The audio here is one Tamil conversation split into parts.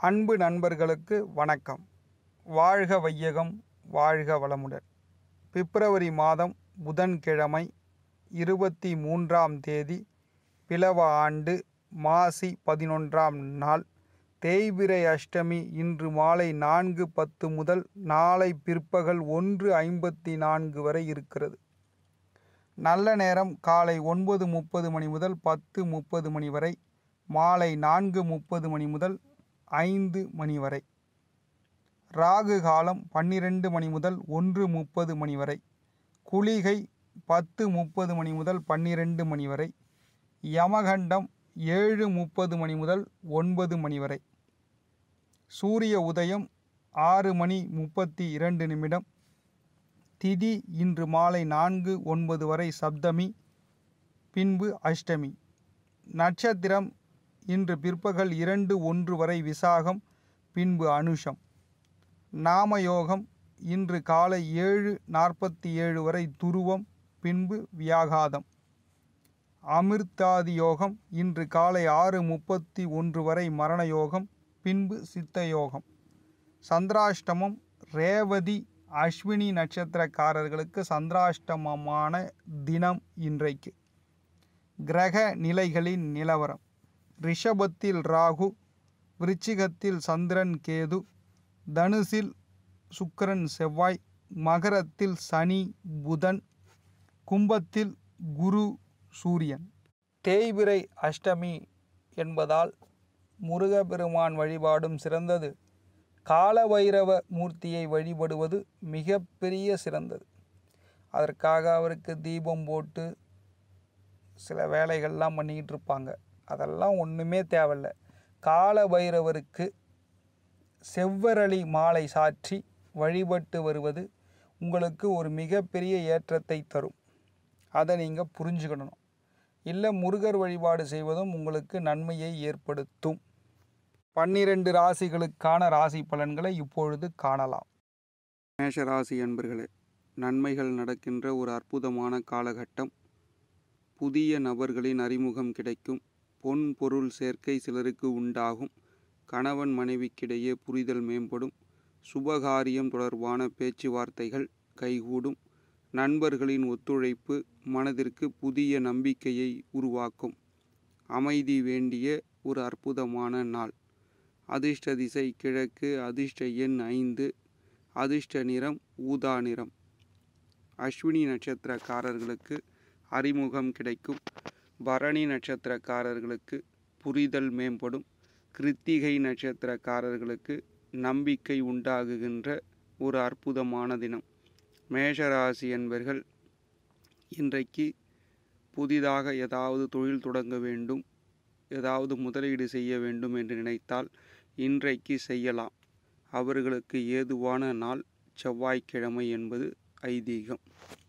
அன்பு நண்பர்களுக்கு வணக்கம் வாழ்க வையகம் வாழ்க வளமுடன் பிப்ரவரி மாதம் புதன்கிழமை இருபத்தி மூன்றாம் தேதி பிலவ ஆண்டு மாசி பதினொன்றாம் நாள் தேய்பிறை அஷ்டமி இன்று மாலை நான்கு பத்து முதல் நாளை பிற்பகல் ஒன்று ஐம்பத்தி நான்கு வரை இருக்கிறது நல்ல நேரம் காலை ஒன்பது முப்பது மணி முதல் பத்து முப்பது மணி வரை மாலை நான்கு முப்பது மணி முதல் ஐந்து மணி வரை ராகு காலம் பன்னிரெண்டு மணி முதல் ஒன்று முப்பது மணி வரை குளிகை பத்து முப்பது மணி முதல் பன்னிரெண்டு மணி வரை யமகண்டம் ஏழு முப்பது மணி முதல் ஒன்பது மணி வரை சூரிய உதயம் ஆறு மணி முப்பத்தி இரண்டு நிமிடம் திதி இன்று மாலை நான்கு ஒன்பது வரை சப்தமி பின்பு அஷ்டமி நட்சத்திரம் இன்று பிற்பகல் இரண்டு ஒன்று வரை விசாகம் பின்பு அனுஷம் நாமயோகம் இன்று காலை ஏழு நாற்பத்தி ஏழு வரை துருவம் பின்பு வியாகாதம் அமிர்தாதி யோகம் இன்று காலை ஆறு முப்பத்தி ஒன்று வரை மரண யோகம் பின்பு சித்த யோகம் சந்திராஷ்டமம் ரேவதி அஸ்வினி நட்சத்திரக்காரர்களுக்கு சந்திராஷ்டமமான தினம் இன்றைக்கு கிரக நிலைகளின் நிலவரம் ரிஷபத்தில் ராகு விருச்சிகத்தில் சந்திரன் கேது தனுசில் சுக்கிரன் செவ்வாய் மகரத்தில் சனி புதன் கும்பத்தில் குரு சூரியன் தேய்பிறை அஷ்டமி என்பதால் முருகப்பெருமான் வழிபாடும் சிறந்தது காலபைரவ மூர்த்தியை வழிபடுவது மிகப்பெரிய சிறந்தது அதற்காக அவருக்கு தீபம் போட்டு சில வேலைகள்லாம் பண்ணிக்கிட்டு இருப்பாங்க அதெல்லாம் ஒன்றுமே தேவையில்ல கால பைரவருக்கு செவ்வரளி மாலை சாற்றி வழிபட்டு வருவது உங்களுக்கு ஒரு மிகப்பெரிய ஏற்றத்தை தரும் அதை நீங்கள் புரிஞ்சுக்கணும் இல்லை முருகர் வழிபாடு செய்வதும் உங்களுக்கு நன்மையை ஏற்படுத்தும் பன்னிரண்டு ராசிகளுக்கான ராசி பலன்களை இப்பொழுது காணலாம் மேஷ ராசி அன்பர்களே நன்மைகள் நடக்கின்ற ஒரு அற்புதமான காலகட்டம் புதிய நபர்களின் அறிமுகம் கிடைக்கும் பொன் பொருள் சேர்க்கை சிலருக்கு உண்டாகும் கணவன் மனைவிக்கிடையே புரிதல் மேம்படும் சுபகாரியம் தொடர்பான பேச்சுவார்த்தைகள் கைகூடும் நண்பர்களின் ஒத்துழைப்பு மனதிற்கு புதிய நம்பிக்கையை உருவாக்கும் அமைதி வேண்டிய ஒரு அற்புதமான நாள் அதிர்ஷ்ட திசை கிழக்கு அதிர்ஷ்ட எண் ஐந்து அதிர்ஷ்ட நிறம் ஊதா நிறம் அஸ்வினி நட்சத்திரக்காரர்களுக்கு அறிமுகம் கிடைக்கும் பரணி நட்சத்திரக்காரர்களுக்கு புரிதல் மேம்படும் கிருத்திகை நட்சத்திரக்காரர்களுக்கு நம்பிக்கை உண்டாகுகின்ற ஒரு அற்புதமான தினம் மேஷராசி என்பர்கள் இன்றைக்கு புதிதாக ஏதாவது தொழில் தொடங்க வேண்டும் ஏதாவது முதலீடு செய்ய வேண்டும் என்று நினைத்தால் இன்றைக்கு செய்யலாம் அவர்களுக்கு ஏதுவான நாள் செவ்வாய்க்கிழமை என்பது ஐதீகம்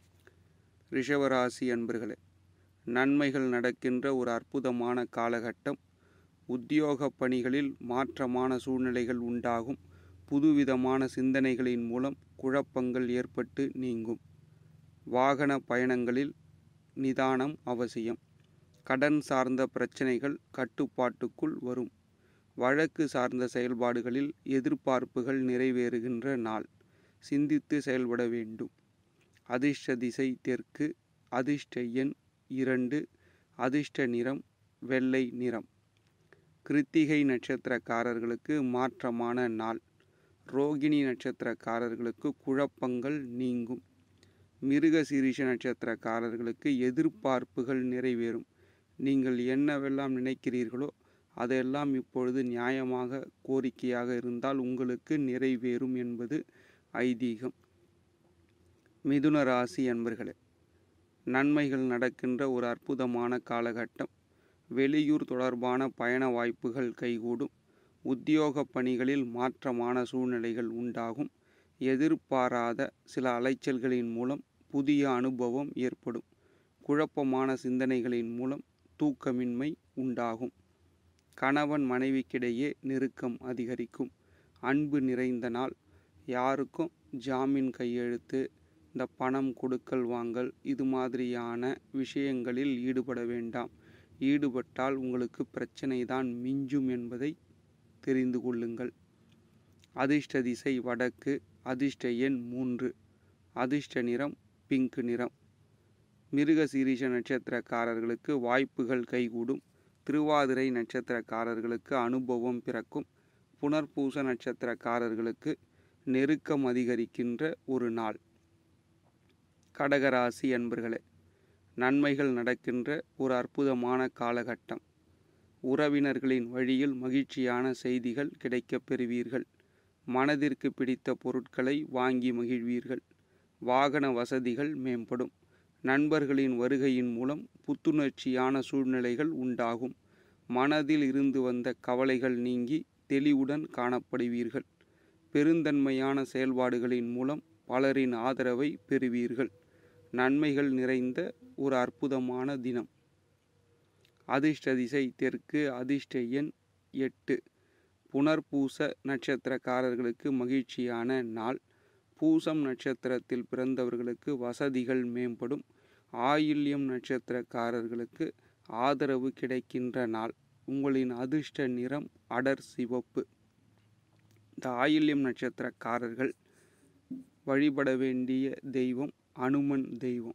ரிஷவராசி அன்பர்களே நன்மைகள் நடக்கின்ற ஒரு அற்புதமான காலகட்டம் உத்தியோக பணிகளில் மாற்றமான சூழ்நிலைகள் உண்டாகும் புதுவிதமான சிந்தனைகளின் மூலம் குழப்பங்கள் ஏற்பட்டு நீங்கும் வாகன பயணங்களில் நிதானம் அவசியம் கடன் சார்ந்த பிரச்சனைகள் கட்டுப்பாட்டுக்குள் வரும் வழக்கு சார்ந்த செயல்பாடுகளில் எதிர்பார்ப்புகள் நிறைவேறுகின்ற நாள் சிந்தித்து செயல்பட வேண்டும் அதிர்ஷ்ட திசை தெற்கு அதிர்ஷ்ட எண் இரண்டு அதிர்ஷ்ட நிறம் வெள்ளை நிறம் கிருத்திகை நட்சத்திரக்காரர்களுக்கு மாற்றமான நாள் ரோகிணி நட்சத்திரக்காரர்களுக்கு குழப்பங்கள் நீங்கும் மிருக சீரிஷ நட்சத்திரக்காரர்களுக்கு எதிர்பார்ப்புகள் நிறைவேறும் நீங்கள் என்னவெல்லாம் நினைக்கிறீர்களோ அதெல்லாம் இப்பொழுது நியாயமாக கோரிக்கையாக இருந்தால் உங்களுக்கு நிறைவேறும் என்பது ஐதீகம் மிதுன ராசி அன்பர்களே நன்மைகள் நடக்கின்ற ஒரு அற்புதமான காலகட்டம் வெளியூர் தொடர்பான பயண வாய்ப்புகள் கைகூடும் உத்தியோக பணிகளில் மாற்றமான சூழ்நிலைகள் உண்டாகும் எதிர்பாராத சில அலைச்சல்களின் மூலம் புதிய அனுபவம் ஏற்படும் குழப்பமான சிந்தனைகளின் மூலம் தூக்கமின்மை உண்டாகும் கணவன் மனைவிக்கிடையே நெருக்கம் அதிகரிக்கும் அன்பு நிறைந்த நாள் யாருக்கும் ஜாமீன் கையெழுத்து இந்த பணம் கொடுக்கல் வாங்கல் இது மாதிரியான விஷயங்களில் ஈடுபட வேண்டாம் ஈடுபட்டால் உங்களுக்கு பிரச்சனை தான் மிஞ்சும் என்பதை தெரிந்து கொள்ளுங்கள் அதிர்ஷ்ட திசை வடக்கு அதிர்ஷ்ட எண் மூன்று அதிர்ஷ்ட நிறம் பிங்க் நிறம் மிருக சீரிஷ நட்சத்திரக்காரர்களுக்கு வாய்ப்புகள் கைகூடும் திருவாதிரை நட்சத்திரக்காரர்களுக்கு அனுபவம் பிறக்கும் புனர்பூச நட்சத்திரக்காரர்களுக்கு நெருக்கம் அதிகரிக்கின்ற ஒரு நாள் கடகராசி அன்பர்களே நன்மைகள் நடக்கின்ற ஒரு அற்புதமான காலகட்டம் உறவினர்களின் வழியில் மகிழ்ச்சியான செய்திகள் கிடைக்கப் பெறுவீர்கள் மனதிற்கு பிடித்த பொருட்களை வாங்கி மகிழ்வீர்கள் வாகன வசதிகள் மேம்படும் நண்பர்களின் வருகையின் மூலம் புத்துணர்ச்சியான சூழ்நிலைகள் உண்டாகும் மனதில் இருந்து வந்த கவலைகள் நீங்கி தெளிவுடன் காணப்படுவீர்கள் பெருந்தன்மையான செயல்பாடுகளின் மூலம் பலரின் ஆதரவை பெறுவீர்கள் நன்மைகள் நிறைந்த ஒரு அற்புதமான தினம் அதிர்ஷ்ட திசை தெற்கு அதிர்ஷ்ட எண் எட்டு புனர்பூச நட்சத்திரக்காரர்களுக்கு மகிழ்ச்சியான நாள் பூசம் நட்சத்திரத்தில் பிறந்தவர்களுக்கு வசதிகள் மேம்படும் ஆயில்யம் நட்சத்திரக்காரர்களுக்கு ஆதரவு கிடைக்கின்ற நாள் உங்களின் அதிர்ஷ்ட நிறம் அடர் சிவப்பு இந்த ஆயில்யம் நட்சத்திரக்காரர்கள் வழிபட வேண்டிய தெய்வம் அனுமன் தெய்வம்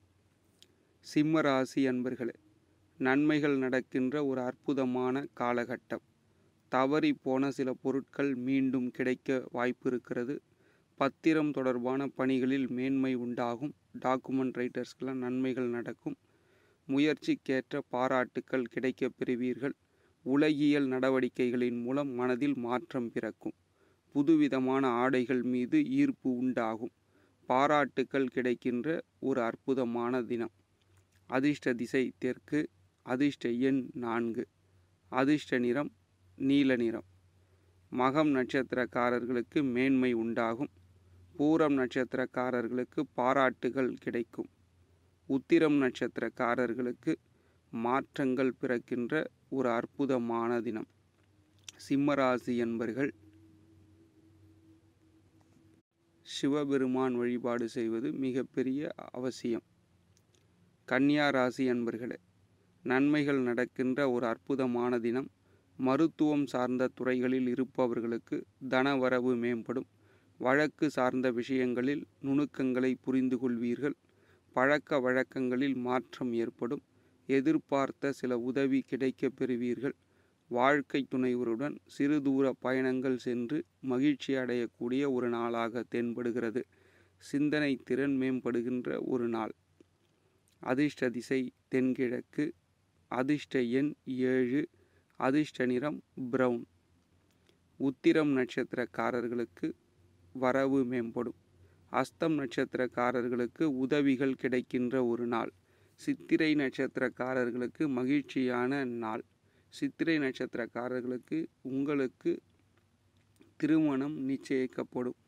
சிம்ம ராசி அன்பர்களே நன்மைகள் நடக்கின்ற ஒரு அற்புதமான காலகட்டம் தவறி போன சில பொருட்கள் மீண்டும் கிடைக்க வாய்ப்பு இருக்கிறது பத்திரம் தொடர்பான பணிகளில் மேன்மை உண்டாகும் டாக்குமெண்ட் ரைட்டர்ஸ்க்கெல்லாம் நன்மைகள் நடக்கும் முயற்சிக்கேற்ற பாராட்டுக்கள் கிடைக்கப் பெறுவீர்கள் உலகியல் நடவடிக்கைகளின் மூலம் மனதில் மாற்றம் பிறக்கும் புதுவிதமான ஆடைகள் மீது ஈர்ப்பு உண்டாகும் பாராட்டுக்கள் கிடைக்கின்ற ஒரு அற்புதமான தினம் அதிர்ஷ்ட திசை தெற்கு அதிர்ஷ்ட எண் நான்கு அதிர்ஷ்ட நிறம் நீல நிறம் மகம் நட்சத்திரக்காரர்களுக்கு மேன்மை உண்டாகும் பூரம் நட்சத்திரக்காரர்களுக்கு பாராட்டுகள் கிடைக்கும் உத்திரம் நட்சத்திரக்காரர்களுக்கு மாற்றங்கள் பிறக்கின்ற ஒரு அற்புதமான தினம் சிம்மராசி என்பர்கள் சிவபெருமான் வழிபாடு செய்வது மிகப்பெரிய அவசியம் கன்னியா ராசி அன்பர்களே நன்மைகள் நடக்கின்ற ஒரு அற்புதமான தினம் மருத்துவம் சார்ந்த துறைகளில் இருப்பவர்களுக்கு தனவரவு மேம்படும் வழக்கு சார்ந்த விஷயங்களில் நுணுக்கங்களை புரிந்து கொள்வீர்கள் பழக்க வழக்கங்களில் மாற்றம் ஏற்படும் எதிர்பார்த்த சில உதவி கிடைக்கப் பெறுவீர்கள் வாழ்க்கை துணைவருடன் சிறு தூர பயணங்கள் சென்று மகிழ்ச்சி அடையக்கூடிய ஒரு நாளாக தென்படுகிறது சிந்தனை திறன் மேம்படுகின்ற ஒரு நாள் அதிர்ஷ்ட திசை தென்கிழக்கு அதிர்ஷ்ட எண் ஏழு அதிர்ஷ்ட நிறம் பிரவுன் உத்திரம் நட்சத்திரக்காரர்களுக்கு வரவு மேம்படும் அஸ்தம் நட்சத்திரக்காரர்களுக்கு உதவிகள் கிடைக்கின்ற ஒரு நாள் சித்திரை நட்சத்திரக்காரர்களுக்கு மகிழ்ச்சியான நாள் சித்திரை நட்சத்திரக்காரர்களுக்கு உங்களுக்கு திருமணம் நிச்சயிக்கப்படும்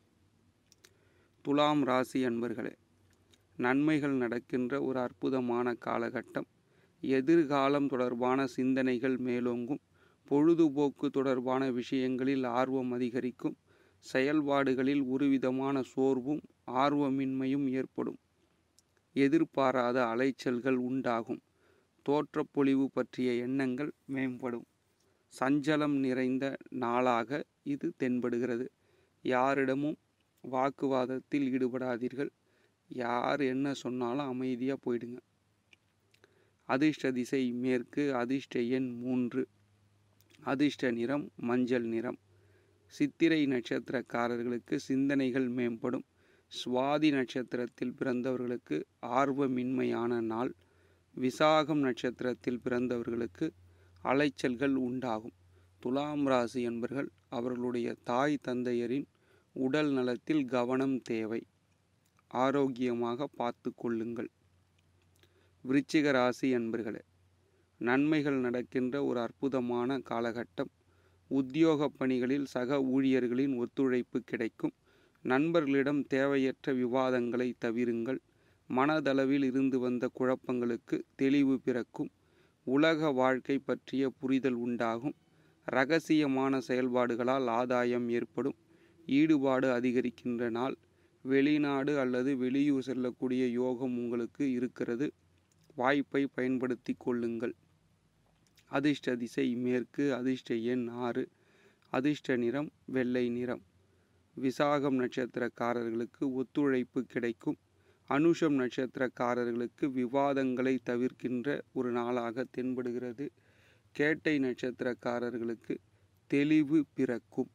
துலாம் ராசி அன்பர்களே நன்மைகள் நடக்கின்ற ஒரு அற்புதமான காலகட்டம் எதிர்காலம் தொடர்பான சிந்தனைகள் மேலோங்கும் பொழுதுபோக்கு தொடர்பான விஷயங்களில் ஆர்வம் அதிகரிக்கும் செயல்பாடுகளில் ஒருவிதமான சோர்வும் ஆர்வமின்மையும் ஏற்படும் எதிர்பாராத அலைச்சல்கள் உண்டாகும் தோற்றப்பொழிவு பற்றிய எண்ணங்கள் மேம்படும் சஞ்சலம் நிறைந்த நாளாக இது தென்படுகிறது யாரிடமும் வாக்குவாதத்தில் ஈடுபடாதீர்கள் யார் என்ன சொன்னாலும் அமைதியாக போயிடுங்க அதிர்ஷ்ட திசை மேற்கு அதிர்ஷ்ட எண் மூன்று அதிர்ஷ்ட நிறம் மஞ்சள் நிறம் சித்திரை நட்சத்திரக்காரர்களுக்கு சிந்தனைகள் மேம்படும் சுவாதி நட்சத்திரத்தில் பிறந்தவர்களுக்கு ஆர்வமின்மையான நாள் விசாகம் நட்சத்திரத்தில் பிறந்தவர்களுக்கு அலைச்சல்கள் உண்டாகும் துலாம் ராசி என்பர்கள் அவர்களுடைய தாய் தந்தையரின் உடல் நலத்தில் கவனம் தேவை ஆரோக்கியமாக பார்த்து கொள்ளுங்கள் விருச்சிக ராசி என்பர்களே நன்மைகள் நடக்கின்ற ஒரு அற்புதமான காலகட்டம் உத்தியோக பணிகளில் சக ஊழியர்களின் ஒத்துழைப்பு கிடைக்கும் நண்பர்களிடம் தேவையற்ற விவாதங்களை தவிருங்கள் மனதளவில் இருந்து வந்த குழப்பங்களுக்கு தெளிவு பிறக்கும் உலக வாழ்க்கை பற்றிய புரிதல் உண்டாகும் ரகசியமான செயல்பாடுகளால் ஆதாயம் ஏற்படும் ஈடுபாடு அதிகரிக்கின்ற நாள் வெளிநாடு அல்லது வெளியூர் செல்லக்கூடிய யோகம் உங்களுக்கு இருக்கிறது வாய்ப்பை பயன்படுத்தி கொள்ளுங்கள் அதிர்ஷ்ட திசை மேற்கு அதிர்ஷ்ட எண் ஆறு அதிர்ஷ்ட நிறம் வெள்ளை நிறம் விசாகம் நட்சத்திரக்காரர்களுக்கு ஒத்துழைப்பு கிடைக்கும் அனுஷம் நட்சத்திரக்காரர்களுக்கு விவாதங்களை தவிர்க்கின்ற ஒரு நாளாக தென்படுகிறது கேட்டை நட்சத்திரக்காரர்களுக்கு தெளிவு பிறக்கும்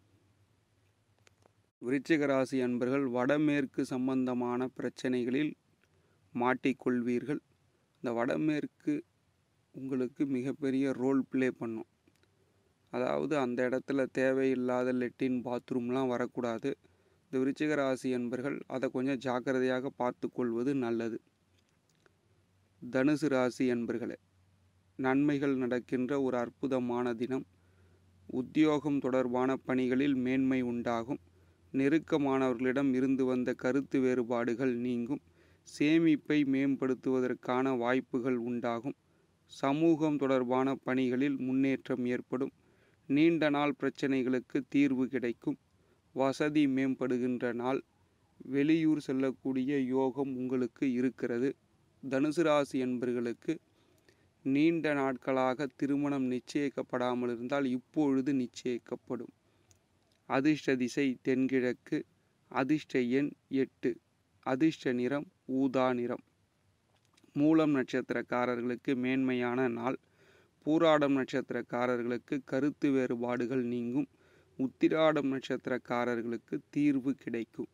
விருச்சிக ராசி அன்பர்கள் வடமேற்கு சம்பந்தமான பிரச்சனைகளில் மாட்டிக்கொள்வீர்கள் இந்த வடமேற்கு உங்களுக்கு மிகப்பெரிய ரோல் ப்ளே பண்ணும் அதாவது அந்த இடத்துல தேவையில்லாத லெட்டின் பாத்ரூம்லாம் வரக்கூடாது இந்த விருச்சிக ராசி என்பர்கள் அதை கொஞ்சம் ஜாக்கிரதையாக பார்த்து கொள்வது நல்லது தனுசு ராசி என்பர்களே நன்மைகள் நடக்கின்ற ஒரு அற்புதமான தினம் உத்தியோகம் தொடர்பான பணிகளில் மேன்மை உண்டாகும் நெருக்கமானவர்களிடம் இருந்து வந்த கருத்து வேறுபாடுகள் நீங்கும் சேமிப்பை மேம்படுத்துவதற்கான வாய்ப்புகள் உண்டாகும் சமூகம் தொடர்பான பணிகளில் முன்னேற்றம் ஏற்படும் நீண்ட நாள் பிரச்சனைகளுக்கு தீர்வு கிடைக்கும் வசதி மேம்படுகின்ற நாள் வெளியூர் செல்லக்கூடிய யோகம் உங்களுக்கு இருக்கிறது தனுசு ராசி என்பர்களுக்கு நீண்ட நாட்களாக திருமணம் நிச்சயிக்கப்படாமல் இருந்தால் இப்பொழுது நிச்சயிக்கப்படும் அதிர்ஷ்ட திசை தென்கிழக்கு அதிர்ஷ்ட எண் எட்டு அதிர்ஷ்ட நிறம் ஊதா நிறம் மூலம் நட்சத்திரக்காரர்களுக்கு மேன்மையான நாள் பூராடம் நட்சத்திரக்காரர்களுக்கு கருத்து வேறுபாடுகள் நீங்கும் உத்திராடம் நட்சத்திரக்காரர்களுக்கு தீர்வு கிடைக்கும்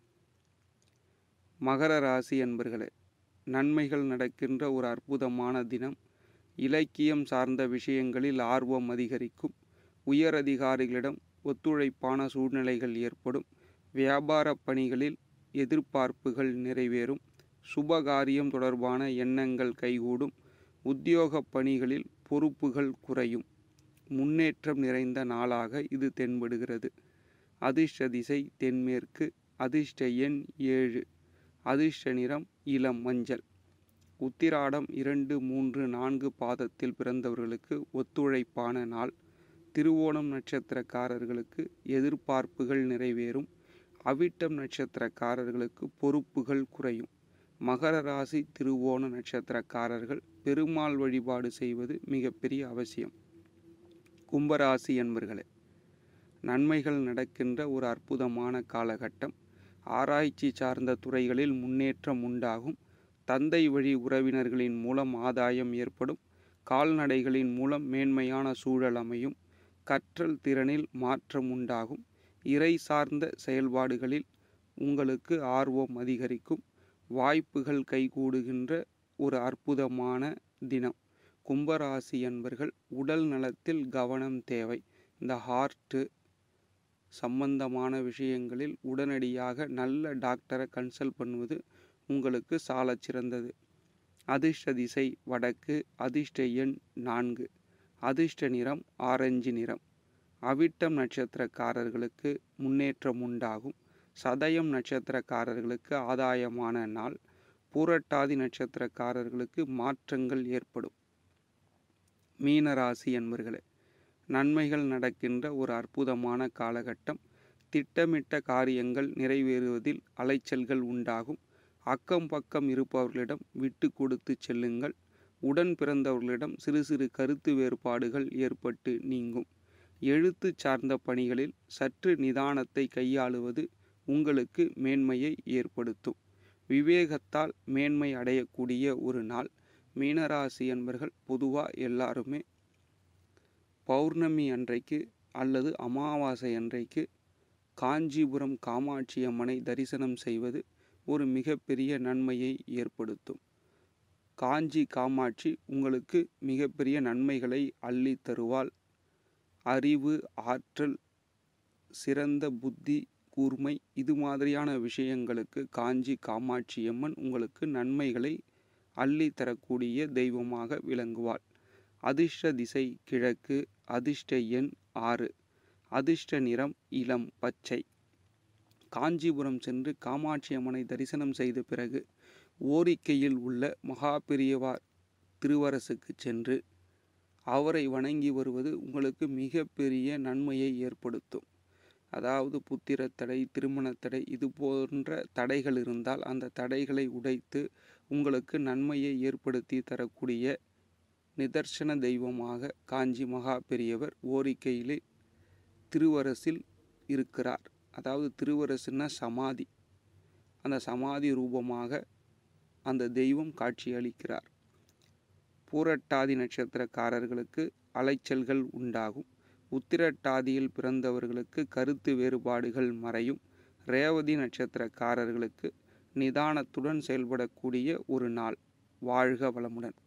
மகர ராசி என்பர்களே நன்மைகள் நடக்கின்ற ஒரு அற்புதமான தினம் இலக்கியம் சார்ந்த விஷயங்களில் ஆர்வம் அதிகரிக்கும் உயர் அதிகாரிகளிடம் ஒத்துழைப்பான சூழ்நிலைகள் ஏற்படும் வியாபார பணிகளில் எதிர்பார்ப்புகள் நிறைவேறும் சுபகாரியம் தொடர்பான எண்ணங்கள் கைகூடும் உத்தியோக பணிகளில் பொறுப்புகள் குறையும் முன்னேற்றம் நிறைந்த நாளாக இது தென்படுகிறது அதிர்ஷ்ட திசை தென்மேற்கு அதிர்ஷ்ட எண் ஏழு அதிர்ஷ்ட நிறம் இளம் மஞ்சள் உத்திராடம் இரண்டு மூன்று நான்கு பாதத்தில் பிறந்தவர்களுக்கு ஒத்துழைப்பான நாள் திருவோணம் நட்சத்திரக்காரர்களுக்கு எதிர்பார்ப்புகள் நிறைவேறும் அவிட்டம் நட்சத்திரக்காரர்களுக்கு பொறுப்புகள் குறையும் மகர ராசி திருவோண நட்சத்திரக்காரர்கள் பெருமாள் வழிபாடு செய்வது மிகப்பெரிய அவசியம் கும்பராசி என்பர்களே நன்மைகள் நடக்கின்ற ஒரு அற்புதமான காலகட்டம் ஆராய்ச்சி சார்ந்த துறைகளில் முன்னேற்றம் உண்டாகும் தந்தை வழி உறவினர்களின் மூலம் ஆதாயம் ஏற்படும் கால்நடைகளின் மூலம் மேன்மையான சூழல் அமையும் கற்றல் திறனில் மாற்றம் உண்டாகும் இறை சார்ந்த செயல்பாடுகளில் உங்களுக்கு ஆர்வம் அதிகரிக்கும் வாய்ப்புகள் கைகூடுகின்ற ஒரு அற்புதமான தினம் கும்பராசி என்பர்கள் உடல் நலத்தில் கவனம் தேவை இந்த ஹார்ட்டு சம்பந்தமான விஷயங்களில் உடனடியாக நல்ல டாக்டரை கன்சல்ட் பண்ணுவது உங்களுக்கு சாலச் சிறந்தது அதிர்ஷ்ட திசை வடக்கு அதிர்ஷ்ட எண் நான்கு அதிர்ஷ்ட நிறம் ஆரஞ்சு நிறம் அவிட்டம் நட்சத்திரக்காரர்களுக்கு முன்னேற்றம் உண்டாகும் சதயம் நட்சத்திரக்காரர்களுக்கு ஆதாயமான நாள் பூரட்டாதி நட்சத்திரக்காரர்களுக்கு மாற்றங்கள் ஏற்படும் மீனராசி என்பர்களே நன்மைகள் நடக்கின்ற ஒரு அற்புதமான காலகட்டம் திட்டமிட்ட காரியங்கள் நிறைவேறுவதில் அலைச்சல்கள் உண்டாகும் அக்கம் பக்கம் இருப்பவர்களிடம் விட்டு கொடுத்து செல்லுங்கள் உடன் பிறந்தவர்களிடம் சிறு சிறு கருத்து வேறுபாடுகள் ஏற்பட்டு நீங்கும் எழுத்து சார்ந்த பணிகளில் சற்று நிதானத்தை கையாளுவது உங்களுக்கு மேன்மையை ஏற்படுத்தும் விவேகத்தால் மேன்மை அடையக்கூடிய ஒரு நாள் மீனராசி என்பர்கள் பொதுவாக எல்லாருமே பௌர்ணமி அன்றைக்கு அல்லது அமாவாசை அன்றைக்கு காஞ்சிபுரம் காமாட்சி அம்மனை தரிசனம் செய்வது ஒரு மிகப்பெரிய நன்மையை ஏற்படுத்தும் காஞ்சி காமாட்சி உங்களுக்கு மிகப்பெரிய நன்மைகளை அள்ளி தருவாள் அறிவு ஆற்றல் சிறந்த புத்தி கூர்மை இது மாதிரியான விஷயங்களுக்கு காஞ்சி காமாட்சி அம்மன் உங்களுக்கு நன்மைகளை அள்ளி தரக்கூடிய தெய்வமாக விளங்குவாள் அதிர்ஷ்ட திசை கிழக்கு அதிர்ஷ்ட எண் ஆறு அதிர்ஷ்ட நிறம் இளம் பச்சை காஞ்சிபுரம் சென்று காமாட்சி அம்மனை தரிசனம் செய்த பிறகு ஓரிக்கையில் உள்ள மகாபெரியவார் திருவரசுக்கு சென்று அவரை வணங்கி வருவது உங்களுக்கு மிகப்பெரிய நன்மையை ஏற்படுத்தும் அதாவது புத்திர தடை திருமணத் தடை இது போன்ற தடைகள் இருந்தால் அந்த தடைகளை உடைத்து உங்களுக்கு நன்மையை ஏற்படுத்தி தரக்கூடிய நிதர்சன தெய்வமாக காஞ்சி மகா பெரியவர் ஓரிக்கையிலே திருவரசில் இருக்கிறார் அதாவது திருவரசுன்னா சமாதி அந்த சமாதி ரூபமாக அந்த தெய்வம் காட்சியளிக்கிறார் பூரட்டாதி நட்சத்திரக்காரர்களுக்கு அலைச்சல்கள் உண்டாகும் உத்திரட்டாதியில் பிறந்தவர்களுக்கு கருத்து வேறுபாடுகள் மறையும் ரேவதி நட்சத்திரக்காரர்களுக்கு நிதானத்துடன் செயல்படக்கூடிய ஒரு நாள் வாழ்க வளமுடன்